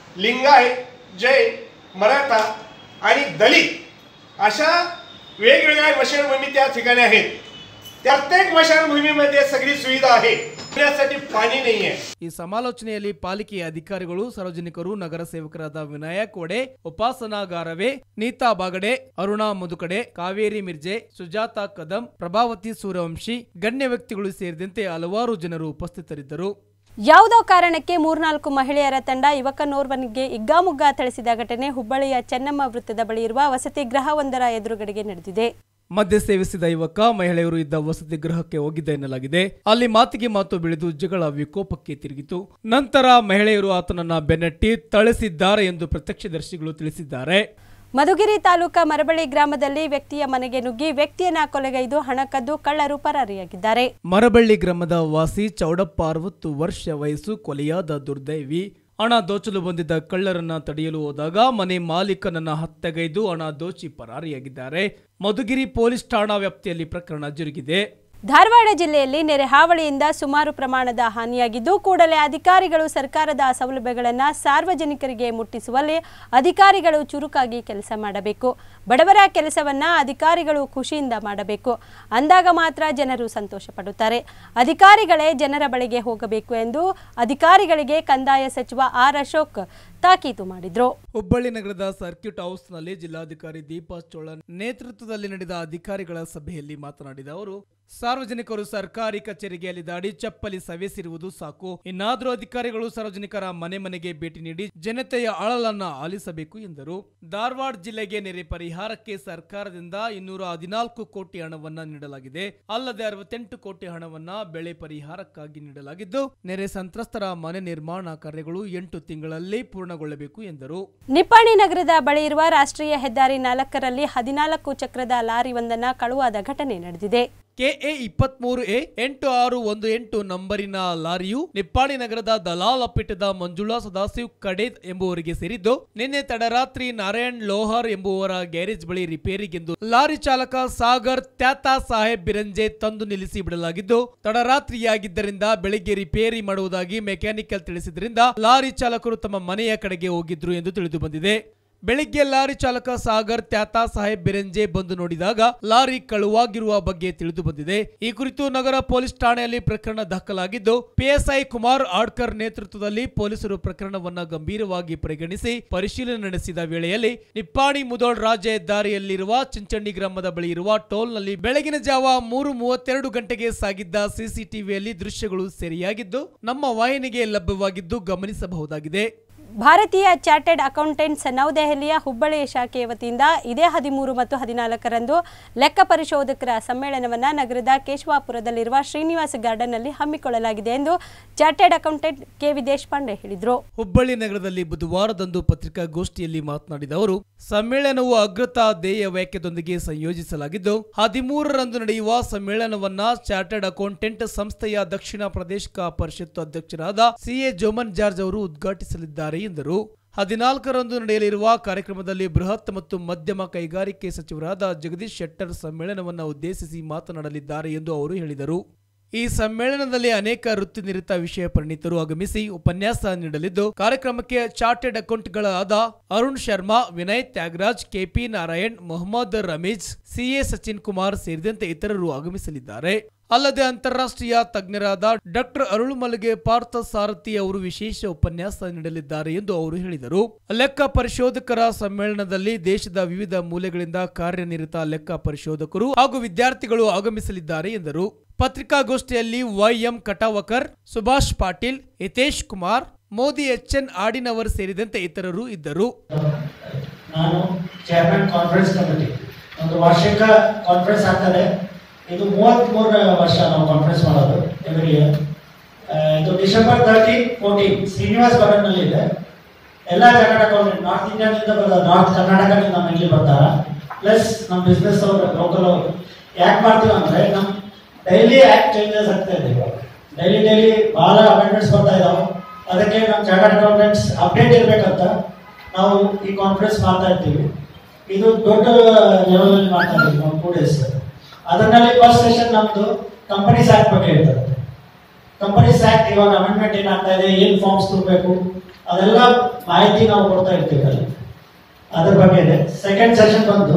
लिंगायत जैन मराठा आणि दलित अशा वेगवेगळ्या मशानभूमी त्या ठिकाणी आहेत त्या प्रत्येक मशानभूमीमध्ये सगळी सुविधा आहे पिण्यासाठी पाणी नाही आहे ಈ ಸಮಾಲೋಚನೆಯಲ್ಲಿ ಪಾಲಿಕೆಯ ಅಧಿಕಾರಿಗಳು ಸಾರ್ವಜನಿಕರು ನಗರ ಸೇವಕರಾದ ವಿನಾಯಕ್ ಒಡೆ ಉಪಾಸನಾಗಾರವೇ ನೀತಾ ಬಾಗಡೆ ಅರುಣಾ ಮಧುಕಡೆ ಕಾವೇರಿ ಮಿರ್ಜೆ ಸುಜಾತಾ ಕದಂ ಪ್ರಭಾವತಿ ಸೂರ್ಯವಂಶಿ ಗಣ್ಯ ವ್ಯಕ್ತಿಗಳು ಸೇರಿದಂತೆ ಹಲವಾರು ಜನರು ಉಪಸ್ಥಿತರಿದ್ದರು ಯಾವುದೋ ಕಾರಣಕ್ಕೆ ಮೂರ್ನಾಲ್ಕು ಮಹಿಳೆಯರ ತಂಡ ಯುವಕನೋರ್ವನಿಗೆ ಹಿಗ್ಗಾಮುಗ್ಗಾ ಥಳಿಸಿದ ಘಟನೆ ಹುಬ್ಬಳ್ಳಿಯ ಚೆನ್ನಮ್ಮ ವೃತ್ತದ ಬಳಿ ಇರುವ ವಸತಿ ಗೃಹವೊಂದರ ಎದುರುಗಡೆಗೆ ನಡೆದಿದೆ ಮದ್ಯ ಸೇವಿಸಿದ ಯುವಕ ಮಹಿಳೆಯರು ಇದ್ದ ವಸತಿ ಗೃಹಕ್ಕೆ ಹೋಗಿದ್ದ ಎನ್ನಲಾಗಿದೆ ಅಲ್ಲಿ ಮಾತಿಗೆ ಮಾತು ಬೆಳೆದು ಜಗಳ ವಿಕೋಪಕ್ಕೆ ತಿರುಗಿತು ನಂತರ ಮಹಿಳೆಯರು ಆತನನ್ನ ಬೆನ್ನಟ್ಟಿ ಥಳಿಸಿದ್ದಾರೆ ಎಂದು ಪ್ರತ್ಯಕ್ಷದರ್ಶಿಗಳು ತಿಳಿಸಿದ್ದಾರೆ ಮಧುಗಿರಿ ತಾಲೂಕಾ ಮರಬಳ್ಳಿ ಗ್ರಾಮದಲ್ಲಿ ವ್ಯಕ್ತಿಯ ಮನೆಗೆ ನುಗ್ಗಿ ವ್ಯಕ್ತಿಯನ್ನ ಕೊಲೆಗೈದು ಹಣ ಕದ್ದು ಕಳ್ಳರು ಪರಾರಿಯಾಗಿದ್ದಾರೆ ಮರಬಳ್ಳಿ ಗ್ರಾಮದ ವಾಸಿ ಚೌಡಪ್ಪ ಅರವತ್ತು ವರ್ಷ ವಯಸ್ಸು ಕೊಲೆಯಾದ ದುರ್ದೈವಿ ಹಣ ದೋಚಲು ಬಂದಿದ್ದ ಕಳ್ಳರನ್ನ ತಡೆಯಲು ಹೋದಾಗ ಮನೆ ಮಾಲೀಕನನ್ನ ಹತ್ಯೆಗೈದು ಹಣ ದೋಚಿ ಪರಾರಿಯಾಗಿದ್ದಾರೆ ಮಧುಗಿರಿ ಪೊಲೀಸ್ ಠಾಣಾ ವ್ಯಾಪ್ತಿಯಲ್ಲಿ ಪ್ರಕರಣ ಜರುಗಿದೆ ಧಾರವಾಡ ಜಿಲ್ಲೆಯಲ್ಲಿ ನೆರೆ ಹಾವಳಿಯಿಂದ ಸುಮಾರು ಪ್ರಮಾಣದ ಹಾನಿಯಾಗಿದ್ದು ಕೂಡಲೇ ಅಧಿಕಾರಿಗಳು ಸರ್ಕಾರದ ಸೌಲಭ್ಯಗಳನ್ನು ಸಾರ್ವಜನಿಕರಿಗೆ ಮುಟ್ಟಿಸುವಲ್ಲಿ ಅಧಿಕಾರಿಗಳು ಚುರುಕಾಗಿ ಕೆಲಸ ಮಾಡಬೇಕು ಬಡವರ ಕೆಲಸವನ್ನ ಅಧಿಕಾರಿಗಳು ಖುಷಿಯಿಂದ ಮಾಡಬೇಕು ಅಂದಾಗ ಮಾತ್ರ ಜನರು ಸಂತೋಷ ಪಡುತ್ತಾರೆ ಅಧಿಕಾರಿಗಳೇ ಜನರ ಬಳಿಗೆ ಹೋಗಬೇಕು ಎಂದು ಅಧಿಕಾರಿಗಳಿಗೆ ಕಂದಾಯ ಸಚಿವ ಆರ್ ಅಶೋಕ್ ತಾಕೀತು ಮಾಡಿದ್ರು ಹುಬ್ಬಳ್ಳಿ ನಗರದ ಸರ್ಕ್ಯೂಟ್ ಹೌಸ್ನಲ್ಲಿ ಜಿಲ್ಲಾಧಿಕಾರಿ ದೀಪಾ ಚೋಳನ್ ನೇತೃತ್ವದಲ್ಲಿ ನಡೆದ ಅಧಿಕಾರಿಗಳ ಸಭೆಯಲ್ಲಿ ಮಾತನಾಡಿದ ಅವರು ಸಾರ್ವಜನಿಕರು ಸರ್ಕಾರಿ ಕಚೇರಿಗೆ ಅಲಿದಾಡಿ ಚಪ್ಪಲಿ ಸವೆಸಿರುವುದು ಸಾಕು ಇನ್ನಾದರೂ ಅಧಿಕಾರಿಗಳು ಸಾರ್ವಜನಿಕರ ಮನೆ ಮನೆಗೆ ಭೇಟಿ ನೀಡಿ ಜನತೆಯ ಅಳಲನ್ನ ಆಲಿಸಬೇಕು ಎಂದರು ಧಾರವಾಡ ಜಿಲ್ಲೆಗೆ ನೆರೆ ಪರಿಹಾರಕ್ಕೆ ಸರ್ಕಾರದಿಂದ ಇನ್ನೂರ ಹದಿನಾಲ್ಕು ಕೋಟಿ ಹಣವನ್ನ ನೀಡಲಾಗಿದೆ ಅಲ್ಲದೆ ಅರವತ್ತೆಂಟು ಕೋಟಿ ಹಣವನ್ನ ಬೆಳೆ ಪರಿಹಾರಕ್ಕಾಗಿ ನೀಡಲಾಗಿದ್ದು ನೆರೆ ಸಂತ್ರಸ್ತರ ಮನೆ ನಿರ್ಮಾಣ ಕಾರ್ಯಗಳು ಎಂಟು ತಿಂಗಳಲ್ಲಿ ಪೂರ್ಣಗೊಳ್ಳಬೇಕು ಎಂದರು ನಿಪ್ಪಾಣಿ ನಗರದ ಬಳಿ ಇರುವ ರಾಷ್ಟ್ರೀಯ ಹೆದ್ದಾರಿ ನಾಲ್ಕರಲ್ಲಿ ಹದಿನಾಲ್ಕು ಚಕ್ರದ ಲಾರಿ ಒಂದನ್ನ ಕಳುವಾದ ಘಟನೆ ನಡೆದಿದೆ ಕೆಎ ಇಪ್ಪತ್ಮೂರು ಎ ಎಂಟು ಆರು ಒಂದು ಎಂಟು ನಂಬರಿನ ಲಾರಿಯು ನಿಪ್ಪಾಣಿ ನಗರದ ದಲಾಲ್ ಅಪ್ಪಿಟದ ಮಂಜುಳಾ ಸದಾಶಿವ್ ಕಡೇದ್ ಎಂಬುವರಿಗೆ ಸೇರಿದ್ದು ನಿನ್ನೆ ತಡರಾತ್ರಿ ನಾರಾಯಣ್ ಲೋಹರ್ ಎಂಬುವರ ಗ್ಯಾರೇಜ್ ಬಳಿ ರಿಪೇರಿಗೆಂದು ಲಾರಿ ಚಾಲಕ ಸಾಗರ್ ತ್ಯಾತಾ ಸಾಹೇಬ್ ಬಿರಂಜೆ ತಂದು ನಿಲ್ಲಿಸಿ ಬಿಡಲಾಗಿದ್ದು ತಡರಾತ್ರಿಯಾಗಿದ್ದರಿಂದ ಬೆಳಿಗ್ಗೆ ರಿಪೇರಿ ಮಾಡುವುದಾಗಿ ಮೆಕ್ಯಾನಿಕಲ್ ತಿಳಿಸಿದ್ರಿಂದ ಲಾರಿ ಚಾಲಕರು ತಮ್ಮ ಮನೆಯ ಕಡೆಗೆ ಹೋಗಿದ್ರು ಎಂದು ತಿಳಿದು ಬಂದಿದೆ ಬೆಳಿಗ್ಗೆ ಲಾರಿ ಚಾಲಕ ಸಾಗರ್ ತ್ಯಾತಾ ಸಾಹೇಬ್ ಬೆರೆಂಜೆ ಬಂದು ನೋಡಿದಾಗ ಲಾರಿ ಕಳುವಾಗಿರುವ ಬಗ್ಗೆ ತಿಳಿದು ಬಂದಿದೆ ಈ ಕುರಿತು ನಗರ ಪೊಲೀಸ್ ಠಾಣೆಯಲ್ಲಿ ಪ್ರಕರಣ ದಾಖಲಾಗಿದ್ದು ಪಿಎಸ್ಐ ಕುಮಾರ್ ಆಡ್ಕರ್ ನೇತೃತ್ವದಲ್ಲಿ ಪೊಲೀಸರು ಪ್ರಕರಣವನ್ನ ಗಂಭೀರವಾಗಿ ಪರಿಗಣಿಸಿ ಪರಿಶೀಲನೆ ನಡೆಸಿದ ವೇಳೆಯಲ್ಲಿ ನಿಪ್ಪಾಣಿ ಮುದೋಳ್ ರಾಜ್ಯ ಹೆದ್ದಾರಿಯಲ್ಲಿರುವ ಚಿಂಚಣ್ಣಿ ಗ್ರಾಮದ ಬಳಿ ಇರುವ ಟೋಲ್ನಲ್ಲಿ ಬೆಳಗಿನ ಜಾವ ಮೂರು ಮೂವತ್ತೆರಡು ಗಂಟೆಗೆ ಸಾಗಿದ್ದ ಸಿಸಿಟಿವಿಯಲ್ಲಿ ದೃಶ್ಯಗಳು ಸೆರೆಯಾಗಿದ್ದು ನಮ್ಮ ವಾಹಿನಿಗೆ ಲಭ್ಯವಾಗಿದ್ದು ಗಮನಿಸಬಹುದಾಗಿದೆ ಭಾರತೀಯ ಚಾರ್ಟೆಡ್ ಅಕೌಂಟೆಂಟ್ಸ್ ನವದೆಹಲಿಯ ಹುಬ್ಬಳ್ಳಿ ಶಾಖೆಯ ವತಿಯಿಂದ ಇದೇ ಹದಿಮೂರು ಮತ್ತು ಹದಿನಾಲ್ಕರಂದು ಲೆಕ್ಕ ಪರಿಶೋಧಕರ ಸಮ್ಮೇಳನವನ್ನು ನಗರದ ಕೇಶವಾಪುರದಲ್ಲಿರುವ ಶ್ರೀನಿವಾಸ ಗಾರ್ಡನ್ನಲ್ಲಿ ಹಮ್ಮಿಕೊಳ್ಳಲಾಗಿದೆ ಎಂದು ಚಾರ್ಟೆಡ್ ಅಕೌಂಟೆಂಟ್ ಕೆವಿ ದೇಶಪಾಂಡೆ ಹೇಳಿದರು ಹುಬ್ಬಳ್ಳಿ ನಗರದಲ್ಲಿ ಬುಧವಾರದಂದು ಪತ್ರಿಕಾಗೋಷ್ಠಿಯಲ್ಲಿ ಮಾತನಾಡಿದ ಅವರು ಸಮ್ಮೇಳನವು ಅಗ್ರತಾ ಧ್ಯೇಯ ವ್ಯಾಖ್ಯದೊಂದಿಗೆ ಸಂಯೋಜಿಸಲಾಗಿದ್ದು ಹದಿಮೂರರಂದು ನಡೆಯುವ ಸಮ್ಮೇಳನವನ್ನ ಚಾರ್ಟರ್ಡ್ ಅಕೌಂಟೆಂಟ್ ಸಂಸ್ಥೆಯ ದಕ್ಷಿಣ ಪ್ರದೇಶ ಪರಿಷತ್ತು ಅಧ್ಯಕ್ಷರಾದ ಸಿಎ ಜೋಮನ್ ಜಾರ್ಜ್ ಅವರು ಉದ್ಘಾಟಿಸಲಿದ್ದಾರೆ ಎಂದರು ಹದಿನಾಲ್ಕರಂದು ನಡೆಯಲಿರುವ ಕಾರ್ಯಕ್ರಮದಲ್ಲಿ ಬೃಹತ್ ಮತ್ತು ಮಧ್ಯಮ ಕೈಗಾರಿಕೆ ಸಚಿವರಾದ ಜಗದೀಶ್ ಶೆಟ್ಟರ್ ಸಮ್ಮೇಳನವನ್ನು ಉದ್ದೇಶಿಸಿ ಮಾತನಾಡಲಿದ್ದಾರೆ ಎಂದು ಅವರು ಹೇಳಿದರು ಈ ಸಮ್ಮೇಳನದಲ್ಲಿ ಅನೇಕ ವೃತ್ತಿನಿರತ ವಿಷಯ ಪರಿಣಿತರು ಆಗಮಿಸಿ ಉಪನ್ಯಾಸ ನೀಡಲಿದ್ದು ಕಾರ್ಯಕ್ರಮಕ್ಕೆ ಚಾರ್ಟೆಡ್ ಅಕೌಂಟ್ಗಳಾದ ಅರುಣ್ ಶರ್ಮಾ ವಿನಯ್ ತ್ಯಾಗರಾಜ್ ಕೆಪಿ ನಾರಾಯಣ್ ಮೊಹಮ್ಮದ್ ರಮೀಜ್ ಸಿಎ ಸಚಿನ್ ಕುಮಾರ್ ಸೇರಿದಂತೆ ಇತರರು ಆಗಮಿಸಲಿದ್ದಾರೆ ಅಲ್ಲದೆ ಅಂತಾರಾಷ್ಟ್ರೀಯ ತಜ್ಞರಾದ ಡಾಕ್ಟರ್ ಅರುಳುಮಲ್ಗೆ ಪಾರ್ಥ ಸಾರಥಿ ಅವರು ವಿಶೇಷ ಉಪನ್ಯಾಸ ನೀಡಲಿದ್ದಾರೆ ಎಂದು ಅವರು ಹೇಳಿದರು ಲೆಕ್ಕ ಪರಿಶೋಧಕರ ಸಮ್ಮೇಳನದಲ್ಲಿ ದೇಶದ ವಿವಿಧ ಮೂಲೆಗಳಿಂದ ಕಾರ್ಯನಿರತ ಲೆಕ್ಕ ಪರಿಶೋಧಕರು ಹಾಗೂ ವಿದ್ಯಾರ್ಥಿಗಳು ಆಗಮಿಸಲಿದ್ದಾರೆ ಎಂದರು ಪತ್ರಿಕಾಗೋಷ್ಠಿಯಲ್ಲಿ ವೈಎಂ ಕಟಾವಕರ್ ಸುಭಾಷ್ ಪಾಟೀಲ್ ಹಿತೇಶ್ ಕುಮಾರ್ ಮೋದಿ ಎಚ್ಎನ್ ಆಡಿನವರ್ ಸೇರಿದಂತೆ ಇತರರು ಇದ್ದರು ನಾನು ಚೇರ್ಮನ್ ಕಾನ್ಫರೆನ್ಸ್ ಕಮಿಟಿ ಒಂದು ವಾರ್ಷಿಕ ಕಾನ್ಫರೆನ್ಸ್ ಆಗ್ತದೆ ಇದು ಮೂವತ್ತ್ಮೂರು ವರ್ಷ ನಾವು ಕಾನ್ಫರೆನ್ಸ್ ಮಾಡೋದು ಎವ್ರಿ ಇಯರ್ ಇದು ಡಿಸೆಂಬರ್ ತರ್ಟಿ ಫೋರ್ಟೀನ್ ಶ್ರೀನಿವಾಸ್ ಗಾರ್ಡನ್ನಲ್ಲಿ ಇದೆ ಎಲ್ಲ ಕರ್ನಾಟಕ ನಾರ್ತ್ ಇಂಡಿಯಾನಿಂದ ಬರೋದು ನಾರ್ತ್ ಕರ್ನಾಟಕದಿಂದ ನಮ್ಮ ಇಲ್ಲಿ ಬರ್ತಾರ ಪ್ಲಸ್ ನಮ್ಮ ಬಿಸ್ನೆಸ್ ಅವರು ಲೋಕಲ್ ಅವರು ಯಾಕೆ ಮಾಡ್ತೀವಿ ಅಂದರೆ ನಮ್ಮ ಡೈಲಿ ಆ್ಯಕ್ಟ್ ಚೇಂಜಸ್ ಆಗ್ತಾ ಇದೆ ಇವಾಗ ಡೈಲಿ ಡೈಲಿ ಭಾಳ ಅಮೆಂಡ್ಮೆಂಟ್ಸ್ ಬರ್ತಾ ಇದಾವೆ ಅದಕ್ಕೆ ನಮ್ಮ ಚಾರ್ಟರ್ಡ್ ಅಕೌಂಟೆಂಟ್ಸ್ ಅಪ್ಡೇಟ್ ಇರಬೇಕಂತ ನಾವು ಈ ಕಾನ್ಫರೆನ್ಸ್ ಮಾಡ್ತಾ ಇರ್ತೀವಿ ಇದು ದೊಡ್ಡ ಲೆವೆಲಲ್ಲಿ ಮಾಡ್ತಾ ಇದ್ದೀವಿ ನಾವು ಟೂ ಡೇಸ್ ಅದರಲ್ಲಿ ಫಸ್ಟ್ ಸೆಷನ್ ನಮ್ಮದು ಕಂಪನೀಸ್ ಆ್ಯಕ್ಟ್ ಬಗ್ಗೆ ಇರ್ತದೆ ಕಂಪನೀಸ್ ಆ್ಯಕ್ಟ್ ಇವಾಗ ಅಮೆಂಡ್ಮೆಂಟ್ ಏನಾಗ್ತಾ ಇದೆ ಏನು ಫಾರ್ಮ್ಸ್ ತುಂಬಬೇಕು ಅದೆಲ್ಲ ಮಾಹಿತಿ ನಾವು ಕೊಡ್ತಾ ಇರ್ತೀವಿ ಅಲ್ಲಿ ಅದ್ರ ಬಗ್ಗೆ ಇದೆ ಸೆಕೆಂಡ್ ಸೆಷನ್ ಬಂದು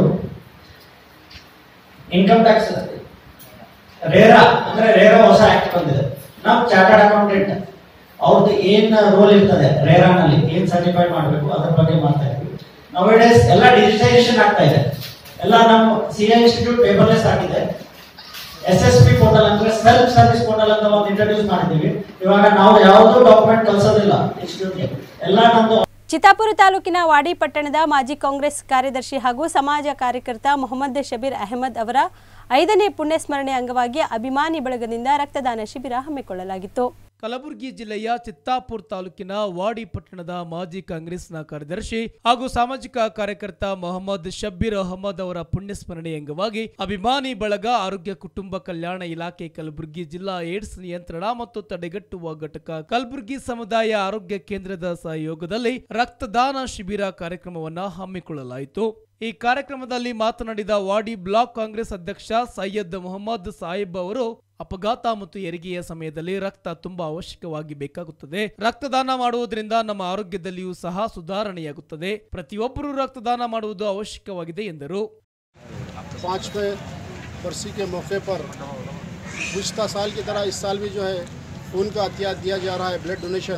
ಇನ್ಕಮ್ ಟ್ಯಾಕ್ಸ್ ರೇರಾ ಅಂದ್ರೆ ರೇರಾ ಹೊಸ ಆಕ್ಟ್ ಬಂದಿದೆ ನಾವು ಚಾರ್ಟರ್ಡ್ ಅಕೌಂಟೆಂಟ್ ಅವ್ರದ್ದು ಏನ್ ರೋಲ್ ಇರ್ತದೆ ರೇರಾನಲ್ಲಿ ಏನ್ ಸರ್ಟಿಫೈ ಮಾಡಬೇಕು ಅದ್ರ ಬಗ್ಗೆ ಮಾಡ್ತಾ ಇದ್ವಿ ನವೇಡೇಸ್ ಎಲ್ಲ ಡಿಜಿಟೈಸೇಷನ್ ಆಗ್ತಾ ಇದೆ ಎಲ್ಲ ನಮ್ಮ ಸಿ ಐ ಇನ್ಸ್ಟಿಟ್ಯೂಟ್ ಪೇಪರ್ಲೆಸ್ ಆಗಿದೆ ಎಸ್ ಎಸ್ ಪಿ ಪೋರ್ಟಲ್ ಅಂದ್ರೆ ಸೆಲ್ಫ್ ಸರ್ವಿಸ್ ಪೋರ್ಟಲ್ ಅಂತ ಒಂದು ಇಂಟ್ರೊಡ್ಯೂಸ್ ಮಾಡಿದ್ದೀವಿ ಇವಾಗ ನಾವು ಯಾವುದೂ ಡಾಕ್ಯುಮೆಂಟ್ ಕಳ್ಸೋದಿಲ್ಲ ಇನ್ಸ್ಟಿಟ್ಯೂಟ್ಗೆ ಎಲ್ಲ ನಮ್ದು ಚಿತ್ತಾಪುರ ತಾಲೂಕಿನ ವಾಡಿ ಪಟ್ಟಣದ ಮಾಜಿ ಕಾಂಗ್ರೆಸ್ ಕಾರ್ಯದರ್ಶಿ ಹಾಗೂ ಸಮಾಜ ಕಾರ್ಯಕರ್ತ ಮೊಹಮ್ಮದ್ ಶಬೀರ್ ಅಹಮದ್ ಅವರ ಐದನೇ ಪುಣ್ಯಸ್ಮರಣೆ ಅಂಗವಾಗಿ ಅಭಿಮಾನಿ ಬಳಗದಿಂದ ರಕ್ತದಾನ ಶಿಬಿರ ಹಮ್ಮಿಕೊಳ್ಳಲಾಗಿತ್ತು ಕಲಬುರಗಿ ಜಿಲ್ಲೆಯ ಚಿತ್ತಾಪುರ್ ತಾಲೂಕಿನ ವಾಡಿ ಪಟ್ಟಣದ ಮಾಜಿ ಕಾಂಗ್ರೆಸ್ನ ಕಾರ್ಯದರ್ಶಿ ಹಾಗೂ ಸಾಮಾಜಿಕ ಕಾರ್ಯಕರ್ತ ಮೊಹಮ್ಮದ್ ಶಬ್ಬೀರ್ ಅಹಮದ್ ಅವರ ಪುಣ್ಯಸ್ಮರಣೆ ಅಂಗವಾಗಿ ಅಭಿಮಾನಿ ಬಳಗ ಆರೋಗ್ಯ ಕುಟುಂಬ ಕಲ್ಯಾಣ ಇಲಾಖೆ ಕಲಬುರಗಿ ಜಿಲ್ಲಾ ಏಡ್ಸ್ ನಿಯಂತ್ರಣ ಮತ್ತು ತಡೆಗಟ್ಟುವ ಘಟಕ ಕಲಬುರಗಿ ಸಮುದಾಯ ಆರೋಗ್ಯ ಕೇಂದ್ರದ ಸಹಯೋಗದಲ್ಲಿ ರಕ್ತದಾನ ಶಿಬಿರ ಕಾರ್ಯಕ್ರಮವನ್ನ ಹಮ್ಮಿಕೊಳ್ಳಲಾಯಿತು ಈ ಕಾರ್ಯಕ್ರಮದಲ್ಲಿ ಮಾತನಾಡಿದ ವಾಡಿ ಬ್ಲಾಕ್ ಕಾಂಗ್ರೆಸ್ ಅಧ್ಯಕ್ಷ ಸೈಯದ್ ಮೊಹಮ್ಮದ್ ಸಾಹಿಬ್ ಅವರು ಅಪಘಾತ ಮತ್ತು ಹೆರಿಗೆಯ ಸಮಯದಲ್ಲಿ ರಕ್ತ ತುಂಬಾ ಅವಶ್ಯಕವಾಗಿ ಬೇಕಾಗುತ್ತದೆ ರಕ್ತದಾನ ಮಾಡುವುದರಿಂದ ನಮ್ಮ ಆರೋಗ್ಯದಲ್ಲಿಯೂ ಸಹ ಸುಧಾರಣೆಯಾಗುತ್ತದೆ ಪ್ರತಿಯೊಬ್ಬರೂ ರಕ್ತದಾನ ಮಾಡುವುದು ಅವಶ್ಯಕವಾಗಿದೆ ಎಂದರು पाँचवें बरसी के मौके पर गुज्तर साल की तरह इस साल भी जो है खून का हथियार दिया जा रहा है ब्लड डोनेशन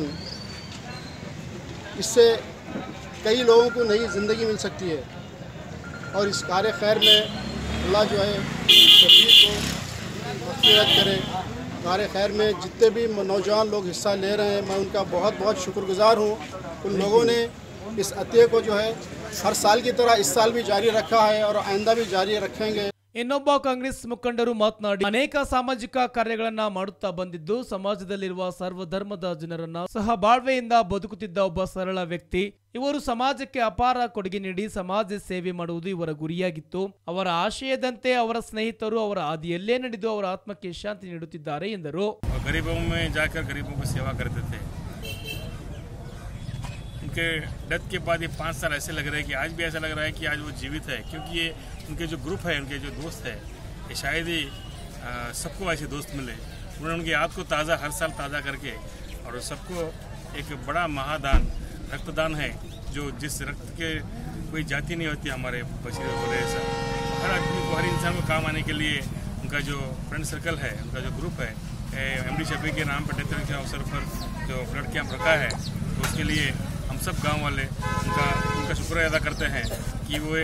इससे कई लोगों को नई ज़िंदगी मिल सकती है और इस कार्य खैर में अल्लाह जो है शफीर को मफफरत करे कार्य खैर में जितने भी नौजवान लोग हिस्सा ले रहे हैं मैं उनका बहुत बहुत शुक्रगुजार हूँ उन लोगों ने इस अत्य को जो है हर साल की तरह इस साल भी जारी रखा है और आइंदा भी जारी रखेंगे ಇನ್ನೊಬ್ಬ ಕಾಂಗ್ರೆಸ್ ಮುಖಂಡರು ಮಾತನಾಡಿ ಅನೇಕ ಸಾಮಾಜಿಕ ಕಾರ್ಯಗಳನ್ನ ಮಾಡುತ್ತಾ ಬಂದಿದ್ದು ಸಮಾಜದಲ್ಲಿರುವ ಸರ್ವಧರ್ಮದ ಜನರನ್ನ ಸಹ ಬಾಳ್ವೆಯಿಂದ ಬದುಕುತ್ತಿದ್ದ ಒಬ್ಬ ಸರಳ ವ್ಯಕ್ತಿ ಇವರು ಸಮಾಜಕ್ಕೆ ಅಪಾರ ಕೊಡುಗೆ ನೀಡಿ ಸಮಾಜ ಸೇವೆ ಮಾಡುವುದು ಇವರ ಗುರಿಯಾಗಿತ್ತು ಅವರ ಆಶಯದಂತೆ ಅವರ ಸ್ನೇಹಿತರು ಅವರ ಹಾದಿಯಲ್ಲೇ ನಡೆದು ಅವರ ಆತ್ಮಕ್ಕೆ ಶಾಂತಿ ನೀಡುತ್ತಿದ್ದಾರೆ ಎಂದರು और गरीबों में जाकर गरीबों की सेवा करते थे उनके डेथ के बाद ये पाँच साल ऐसे लग रहे हैं कि आज भी ऐसा लग रहा है कि आज वो जीवित है क्योंकि ये उनके जो ग्रुप है उनके जो दोस्त है ये शायद ही आ, सबको ऐसे दोस्त मिले उन्होंने उनकी याद को ताज़ा हर साल ताज़ा करके और सबको एक बड़ा महादान रक्तदान है जो जिस रक्त के कोई जाति नहीं होती हमारे बशीर बोले ऐसा हर आदमी को हर इंसान को काम आने के लिए उनका जो फ्रेंड सर्कल है उनका जो ग्रुप है एम डी शफी के नाम पर डेथ के अवसर पर जो ब्लड कैंप रखा है तो उसके लिए हम सब गांव वाले उनका उनका शुक्र अदा करते हैं कि वो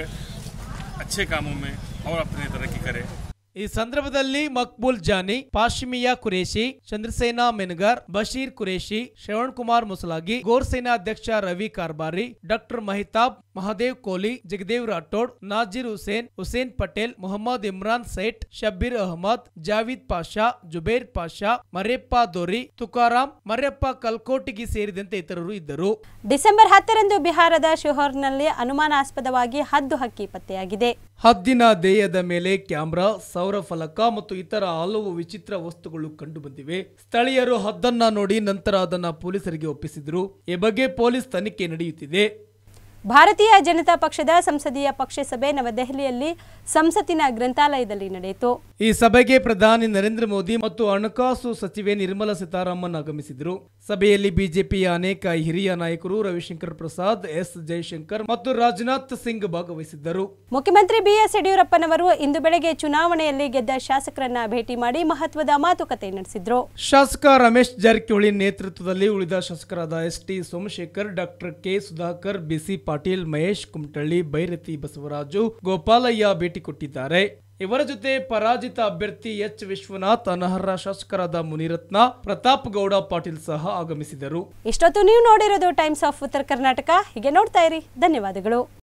अच्छे कामों में और अपनी तरक्की करें ಈ ಸಂದರ್ಭದಲ್ಲಿ ಮಕ್ಬೂಲ್ ಜಾನಿ ಪಾಶಿಮಿಯಾ ಕುರೇಶಿ ಚಂದ್ರಸೇನಾ ಮೆನ್ಗರ್ ಬಶೀರ್ ಕುರೇಶಿ ಶ್ರವಣ್ ಕುಮಾರ್ ಮುಸಲಾಗಿ ಗೋರ್ಸೇನಾ ಅಧ್ಯಕ್ಷ ರವಿ ಕಾರ್ಬಾರಿ ಡಾಕ್ಟರ್ ಮಹಿತಾಬ್ ಮಹದೇವ್ ಕೋಲಿ ಜಗದೇವ್ ರಾಠೋಡ್ ನಾಜಿರ್ ಹುಸೇನ್ ಹುಸೇನ್ ಪಟೇಲ್ ಮೊಹಮ್ಮದ್ ಇಮ್ರಾನ್ ಸೇಠ್ ಶಬ್ಬೀರ್ ಅಹಮದ್ ಜಾವೀದ್ ಪಾಷಾ ಜುಬೇರ್ ಪಾಷಾ ಮರ್ಯಪ್ಪ ದೋರಿ ತುಕಾರಾಮ್ ಮರ್ಯಪ್ಪ ಕಲ್ಕೋಟಿಗಿ ಸೇರಿದಂತೆ ಇತರರು ಇದ್ದರು ಡಿಸೆಂಬರ್ ಹತ್ತರಂದು ಬಿಹಾರದ ಶಿವಹರ್ನಲ್ಲಿ ಅನುಮಾನಾಸ್ಪದವಾಗಿ ಹದ್ದು ಹಕ್ಕಿ ಪತ್ತೆಯಾಗಿದೆ ಹದ್ದಿನ ದೇಹದ ಮೇಲೆ ಕ್ಯಾಮ್ರಾ ಸೌರ ಫಲಕ ಮತ್ತು ಇತರ ಹಲವು ವಿಚಿತ್ರ ವಸ್ತುಗಳು ಕಂಡುಬಂದಿವೆ ಸ್ಥಳೀಯರು ಹದ್ದನ್ನ ನೋಡಿ ನಂತರ ಅದನ್ನ ಪೊಲೀಸರಿಗೆ ಒಪ್ಪಿಸಿದ್ರು ಈ ಬಗ್ಗೆ ಪೊಲೀಸ್ ತನಿಖೆ ನಡೆಯುತ್ತಿದೆ ಭಾರತೀಯ ಜನತಾ ಪಕ್ಷದ ಸಂಸದೀಯ ಪಕ್ಷ ಸಭೆ ನವದೆಹಲಿಯಲ್ಲಿ ಸಂಸತ್ತಿನ ಗ್ರಂಥಾಲಯದಲ್ಲಿ ನಡೆಯಿತು ಈ ಸಭೆಗೆ ಪ್ರಧಾನಿ ನರೇಂದ್ರ ಮೋದಿ ಮತ್ತು ಹಣಕಾಸು ಸಚಿವೆ ನಿರ್ಮಲಾ ಸೀತಾರಾಮನ್ ಆಗಮಿಸಿದರು ಸಭೆಯಲ್ಲಿ ಬಿಜೆಪಿಯ ಅನೇಕ ಹಿರಿಯ ನಾಯಕರು ರವಿಶಂಕರ್ ಪ್ರಸಾದ್ ಎಸ್ ಜಯಶಂಕರ್ ಮತ್ತು ರಾಜನಾಥ್ ಸಿಂಗ್ ಭಾಗವಹಿಸಿದ್ದರು ಮುಖ್ಯಮಂತ್ರಿ ಬಿಎಸ್ ಯಡಿಯೂರಪ್ಪನವರು ಇಂದು ಬೆಳಗ್ಗೆ ಚುನಾವಣೆಯಲ್ಲಿ ಗೆದ್ದ ಶಾಸಕರನ್ನ ಭೇಟಿ ಮಾಡಿ ಮಹತ್ವದ ಮಾತುಕತೆ ನಡೆಸಿದ್ರು ಶಾಸಕ ರಮೇಶ್ ಜಾರಕಿಹೊಳಿ ನೇತೃತ್ವದಲ್ಲಿ ಉಳಿದ ಶಾಸಕರಾದ S T Somashekar doctor K Sudhakar B C Patil Mahesh Kumatalli Byrathi Basavaraju Gopalaiah ಭೇಟಿ ಕೊಟ್ಟಿದ್ದಾರೆ ಇವರ ಜೊತೆ ಪರಾಜಿತ ಅಭ್ಯರ್ಥಿ ಎಚ್ ವಿಶ್ವನಾಥ್ ಅನರ್ಹ ಶಾಸಕರಾದ ಮುನಿರತ್ನ ಪ್ರತಾಪ್ ಗೌಡ ಪಾಟೀಲ್ ಸಹ ಆಗಮಿಸಿದರು ಇಷ್ಟೊತ್ತು ನೀವು ನೋಡಿರೋದು ಟೈಮ್ಸ್ ಆಫ್ ಉತ್ತರ ಕರ್ನಾಟಕ ಹೀಗೆ ನೋಡ್ತಾ ಇರಿ ಧನ್ಯವಾದಗಳು